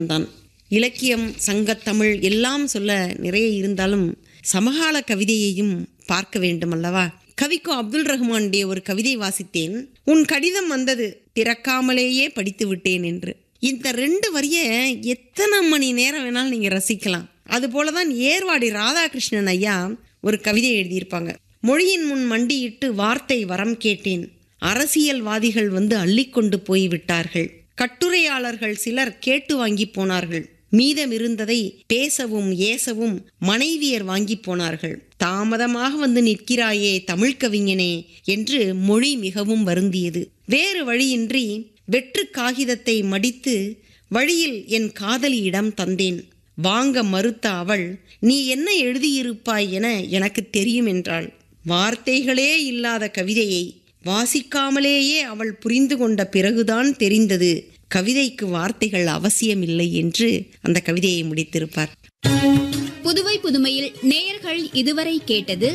தான் இலக்கியம் சங்கத்தமிழ் எல்லாம் சொல்ல நிறைய இருந்தாலும் சமகால கவிதையையும் பார்க்க வேண்டும் அல்லவா கவிக்கோ அப்துல் ரஹ்மானுடைய ஒரு கவிதை வாசித்தேன் உன் கடிதம் வந்தது திறக்காமலேயே படித்து விட்டேன் என்று இந்த ரெண்டு வரிய எத்தனை மணி நேரம் வேணாலும் நீங்க ரசிக்கலாம் அது போலதான் ஏர்வாடி ராதாகிருஷ்ணன் ஐயா ஒரு கவிதை எழுதியிருப்பாங்க மொழியின் முன் மண்டியிட்டு வார்த்தை வரம் கேட்டேன் அரசியல்வாதிகள் வந்து அள்ளிக்கொண்டு போய் விட்டார்கள் கட்டுரையாளர்கள் சிலர் கேட்டு வாங்கி போனார்கள் மீதம் இருந்ததை பேசவும் ஏசவும் மனைவியர் வாங்கி போனார்கள் தாமதமாக வந்து நிற்கிறாயே தமிழ் கவிஞனே என்று மொழி மிகவும் வருந்தியது வேறு வழியின்றி வெற்று காகிதத்தை மடித்து வழியில் என் காதலியிடம் தந்தேன் வாங்க மறுத்த அவள் நீ என்ன எழுதியிருப்பாய் என எனக்கு தெரியும் என்றாள் வார்த்தைகளே இல்லாத கவிதையை வாசிக்காமலேயே அவள் புரிந்து கொண்ட பிறகுதான் தெரிந்தது கவிதைக்கு வார்த்தைகள் அவசியமில்லை என்று அந்த கவிதையை முடித்திருப்பார் புதுவை புதுமையில் நேயர்கள் இதுவரை கேட்டது